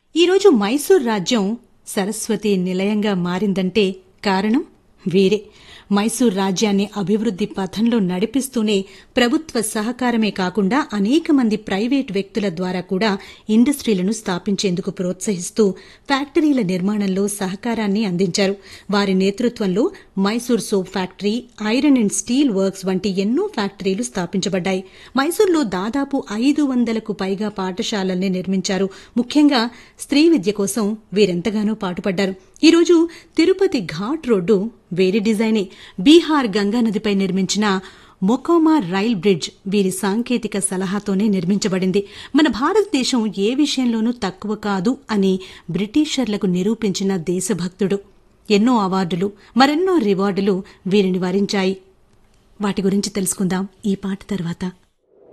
ఈరోజు మైసూర్ రాజ్యం సరస్వతి నిలయంగా మారిందంటే కారణం వీరే మైసూర్ రాజ్యాన్ని అభివృద్ది పథంలో నడిపిస్తూనే ప్రభుత్వ సహకారమే కాకుండా అనేక మంది ప్రైవేట్ వ్యక్తుల ద్వారా కూడా ఇండస్ట్రీలను స్థాపించేందుకు ప్రోత్సహిస్తూ ఫ్యాక్టరీల నిర్మాణంలో సహకారాన్ని అందించారు వారి నేతృత్వంలో Mysore soap factory iron and steel works వంటి ఎన్నో ఫ్యాక్టరీలు స్థాపించబడ్డాయి మైసూర్లో దాదాపు ఐదు వందలకు పైగా పాఠశాలల్ని నిర్మించారు ముఖ్యంగా స్త్రీ విద్య కోసం వీరెంతగానో పాటుపడ్డారు ఈరోజు తిరుపతి ఘాట్ రోడ్డు వేరే డిజైనే బీహార్ గంగానదిపై నిర్మించిన మొకోమా రైల్ బ్రిడ్జ్ వీరి సాంకేతిక సలహాతోనే నిర్మించబడింది మన భారతదేశం ఏ విషయంలోనూ తక్కువ కాదు అని బ్రిటిషర్లకు నిరూపించిన దేశభక్తుడు ఎన్నో అవార్డులు మరెన్నో రివార్డులు వీరిని వరించాయి వాటి గురించి తెలుసుకుందాం ఈ పాట తర్వాత